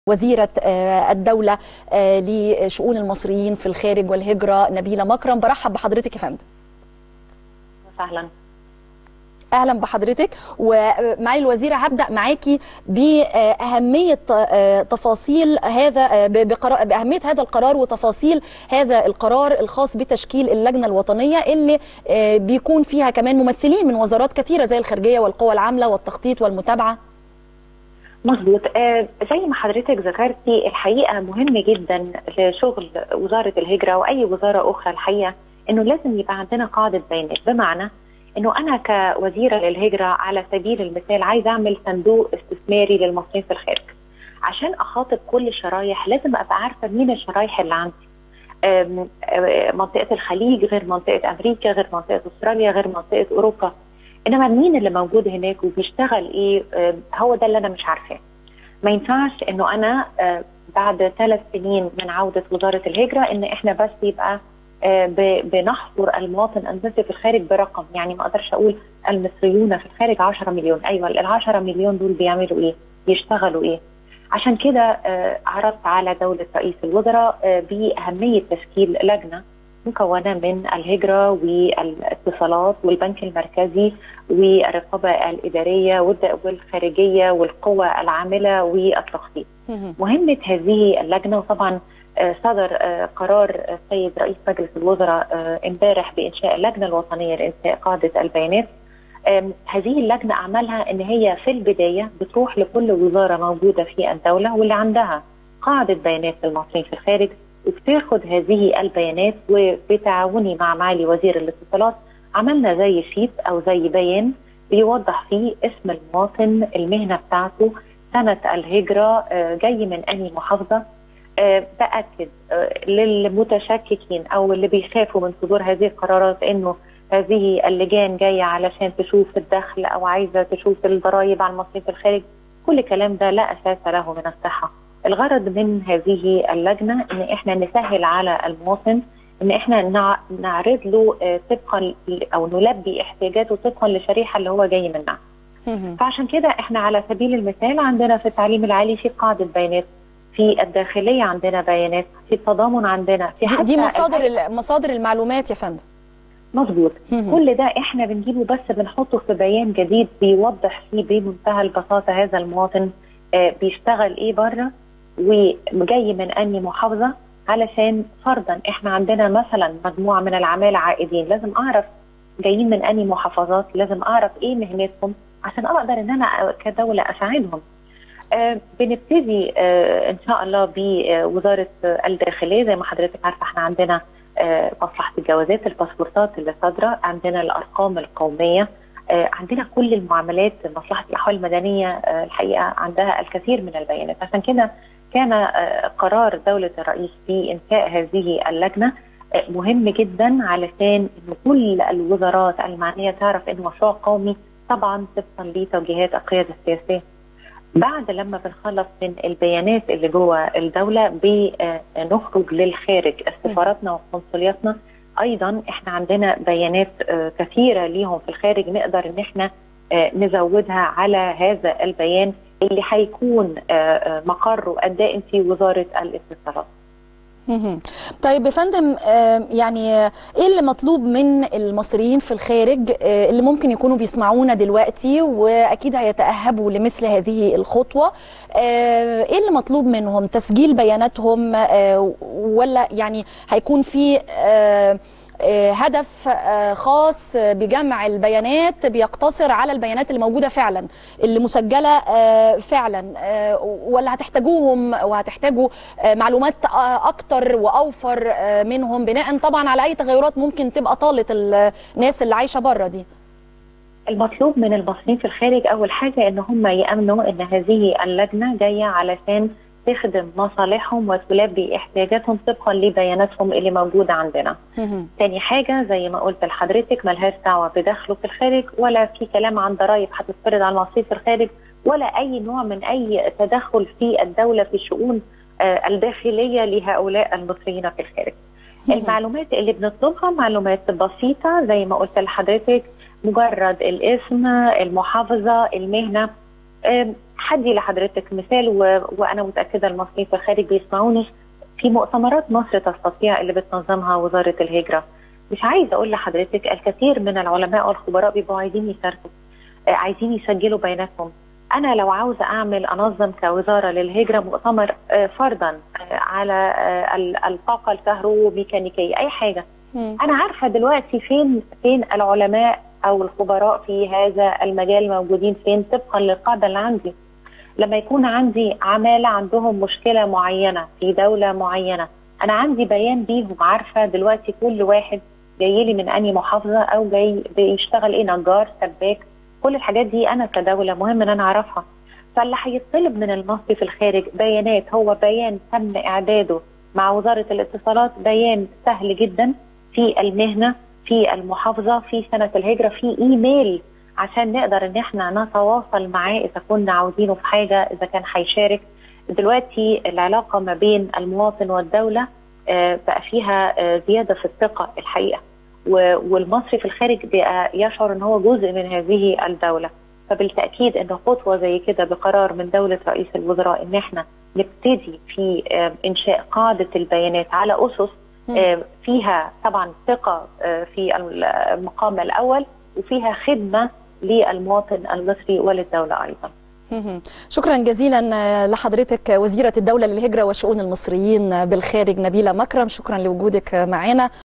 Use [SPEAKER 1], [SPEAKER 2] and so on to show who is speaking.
[SPEAKER 1] وزيرة الدولة لشؤون المصريين في الخارج والهجرة نبيلة مكرم برحب بحضرتك يا فندم
[SPEAKER 2] اهلا
[SPEAKER 1] اهلا بحضرتك ومعالي الوزيره هبدا معاكي باهميه تفاصيل هذا بقرار باهميه هذا القرار وتفاصيل هذا القرار الخاص بتشكيل اللجنه الوطنيه اللي بيكون فيها كمان ممثلين من وزارات كثيره زي الخارجيه والقوى العامله والتخطيط والمتابعه
[SPEAKER 2] مظبوط آه زي ما حضرتك ذكرتي الحقيقه مهم جدا لشغل وزاره الهجره واي وزاره اخرى الحقيقه انه لازم يبقى عندنا قاعده بيانات بمعنى انه انا كوزيره للهجره على سبيل المثال عايزه اعمل صندوق استثماري للمصريين في الخارج عشان اخاطب كل الشرايح لازم ابقى عارفه مين الشرايح اللي عندي منطقه الخليج غير منطقه امريكا غير منطقه استراليا غير منطقه اوروبا انما مين اللي موجود هناك وبيشتغل ايه هو ده اللي انا مش عارفاه ما ينفعش انه انا بعد ثلاث سنين من عوده وزاره الهجره ان احنا بس يبقى بنحصر المواطن المصري في الخارج برقم يعني ما اقدرش اقول المصريون في الخارج 10 مليون ايوه ال 10 مليون دول بيعملوا ايه؟ بيشتغلوا ايه؟ عشان كده عرضت على دوله رئيس الوزراء باهميه تشكيل لجنه مكونه من الهجره والاتصالات والبنك المركزي والرقابه الاداريه والخارجيه والقوى العامله والتخطيط. مهمه هذه اللجنه وطبعا صدر قرار السيد رئيس مجلس الوزراء امبارح بانشاء اللجنه الوطنيه لانشاء قاعده البيانات. هذه اللجنه اعمالها ان هي في البدايه بتروح لكل وزاره موجوده في الدوله واللي عندها قاعده بيانات للمصريين في الخارج وبتاخد هذه البيانات وبتعاوني مع معالي وزير الاتصالات عملنا زي شيت او زي بيان بيوضح فيه اسم المواطن المهنه بتاعته سنه الهجره جاي من انهي محافظه باكد للمتشككين او اللي بيخافوا من صدور هذه القرارات انه هذه اللجان جايه علشان تشوف الدخل او عايزه تشوف الضرائب على المصريين في الخارج كل الكلام ده لا اساس له من الصحه الغرض من هذه اللجنه ان احنا نسهل على المواطن ان احنا نعرض له طبقا او نلبي احتياجاته طبقا للشريحه اللي هو جاي منها. فعشان كده احنا على سبيل المثال عندنا في التعليم العالي في قاعده بيانات في الداخليه عندنا بيانات في التضامن عندنا في
[SPEAKER 1] حتى دي مصادر مصادر المعلومات يا فندم
[SPEAKER 2] مظبوط كل ده احنا بنجيبه بس بنحطه في بيان جديد بيوضح فيه بمنتهى البساطه هذا المواطن آه بيشتغل ايه بره وجاي من انهي محافظه علشان فرضا احنا عندنا مثلا مجموعه من العماله عائدين لازم اعرف جايين من انهي محافظات لازم اعرف ايه مهنتهم عشان اقدر ان انا كدوله اساعدهم آه بنبتدي آه ان شاء الله بوزاره الداخليه زي ما حضرتك عارفه احنا عندنا آه مصلحه الجوازات الباسبورتات اللي صادره عندنا الارقام القوميه عندنا كل المعاملات مصلحه الاحوال المدنيه الحقيقه عندها الكثير من البيانات عشان كده كان قرار دوله الرئيس في انشاء هذه اللجنه مهم جدا علشان ان كل الوزارات المعنيه تعرف انه مشروع قومي طبعا طبقا لتوجيهات القياده السياسيه. بعد لما بنخلص من البيانات اللي جوه الدوله بنخرج للخارج سفاراتنا وقنصلياتنا ايضا احنا عندنا بيانات كثيره ليهم في الخارج نقدر ان احنا نزودها على هذا البيان اللي هيكون مقره الدائم في وزاره الاتصالات.
[SPEAKER 1] طيب يا فندم يعني ايه اللي مطلوب من المصريين في الخارج اللي ممكن يكونوا بيسمعونا دلوقتي واكيد هيتاهبوا لمثل هذه الخطوه ايه اللي مطلوب منهم تسجيل بياناتهم ولا يعني هيكون في هدف خاص بجمع البيانات بيقتصر على البيانات اللي موجوده فعلا اللي مسجله فعلا ولا هتحتاجوهم وهتحتاجوا معلومات اكتر واوفر منهم بناء طبعا على اي تغيرات ممكن تبقى طالت الناس اللي عايشه بره دي
[SPEAKER 2] المطلوب من المصريين في الخارج اول حاجه ان هم يامنوا ان هذه اللجنه جايه علشان تخدم مصالحهم وتلبي احتياجاتهم طبقا لبياناتهم اللي موجوده عندنا. تاني حاجه زي ما قلت لحضرتك ملهاش دعوه بدخله في الخارج ولا في كلام عن ضرائب هتتفرض على المصريين في الخارج ولا اي نوع من اي تدخل في الدوله في الشؤون آه الداخليه لهؤلاء المصريين في الخارج. المعلومات اللي بنطلبها معلومات بسيطه زي ما قلت لحضرتك مجرد الاسم المحافظه المهنه حدي لحضرتك مثال و... وانا متاكده المصريين في الخارج بيسمعوني في مؤتمرات مصر تستطيع اللي بتنظمها وزاره الهجره مش عايزه اقول لحضرتك الكثير من العلماء والخبراء بيبقوا عايزين يشاركوا عايزين يسجلوا بياناتهم انا لو عاوزه اعمل انظم كوزاره للهجره مؤتمر فرضا على الطاقه الكهروميكانيكيه اي حاجه انا عارفه دلوقتي فين فين العلماء او الخبراء في هذا المجال موجودين فين طبقا للقاعده اللي عندي لما يكون عندي عماله عندهم مشكله معينه في دوله معينه انا عندي بيان بيهم عارفه دلوقتي كل واحد جاي لي من انهي محافظه او جاي بيشتغل ايه نجار سباك كل الحاجات دي انا كدوله مهم ان انا اعرفها فاللي هيطلب من المصري في الخارج بيانات هو بيان تم اعداده مع وزاره الاتصالات بيان سهل جدا في المهنه في المحافظه في سنه الهجره في ايميل عشان نقدر ان احنا نتواصل معاه اذا كنا عاوزينه في حاجه اذا كان هيشارك دلوقتي العلاقه ما بين المواطن والدوله بقى فيها زياده في الثقه الحقيقه والمصري في الخارج بقى يشعر ان هو جزء من هذه الدوله فبالتاكيد ان خطوه زي كده بقرار من دوله رئيس الوزراء ان احنا نبتدي في انشاء قاعده البيانات على اسس فيها طبعا ثقه في المقام الاول وفيها خدمه للمواطن المصري وللدوله ايضا.
[SPEAKER 1] شكرا جزيلا لحضرتك وزيره الدوله للهجره وشؤون المصريين بالخارج نبيله مكرم شكرا لوجودك معنا